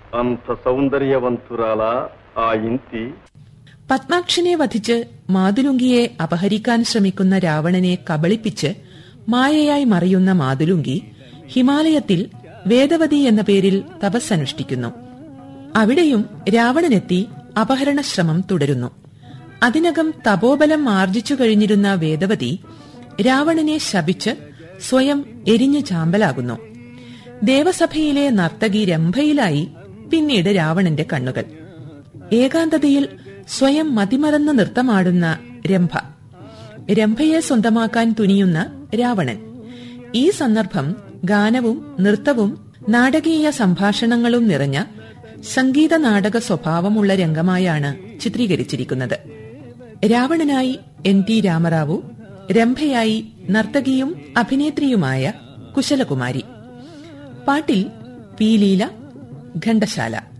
అంత సౌందర్యవంతురాలా ఆ ఇంటి പത്മാക്ഷനെ വധിച്ച് മാതുലുങ്കിയെ അപഹരിക്കാൻ ശ്രമിക്കുന്ന രാവണനെ കബളിപ്പിച്ച് മായയായി മറിയുന്ന മാതുലുങ്കി ഹിമാലയത്തിൽ വേദവതി എന്ന പേരിൽ തപസ്സനുഷ്ഠിക്കുന്നു അവിടെയും രാവണനെത്തി അപഹരണശ്രമം തുടരുന്നു അതിനകം തപോബലം ആർജിച്ചു കഴിഞ്ഞിരുന്ന വേദവതി രാവണനെ ശപിച്ച് സ്വയം എരിഞ്ഞു ചാമ്പലാകുന്നു ദേവസഭയിലെ നർത്തകി രംഭയിലായി പിന്നീട് രാവണന്റെ കണ്ണുകൾ ഏകാന്തതയിൽ സ്വയം മതിമറന്ന് നൃത്തമാടുന്ന രംഭ രംഭയെ സ്വന്തമാക്കാൻ തുനിയുന്ന രാവണൻ ഈ സന്ദർഭം ഗാനവും നൃത്തവും നാടകീയ സംഭാഷണങ്ങളും നിറഞ്ഞ സംഗീത നാടക സ്വഭാവമുള്ള രംഗമായാണ് ചിത്രീകരിച്ചിരിക്കുന്നത് രാവണനായി എൻ ടി രാമറാവു രംഭയായി നർത്തകിയും അഭിനേത്രിയുമായ കുശലകുമാരി പാട്ടിൽ പി ലീല ഘണ്ടശാല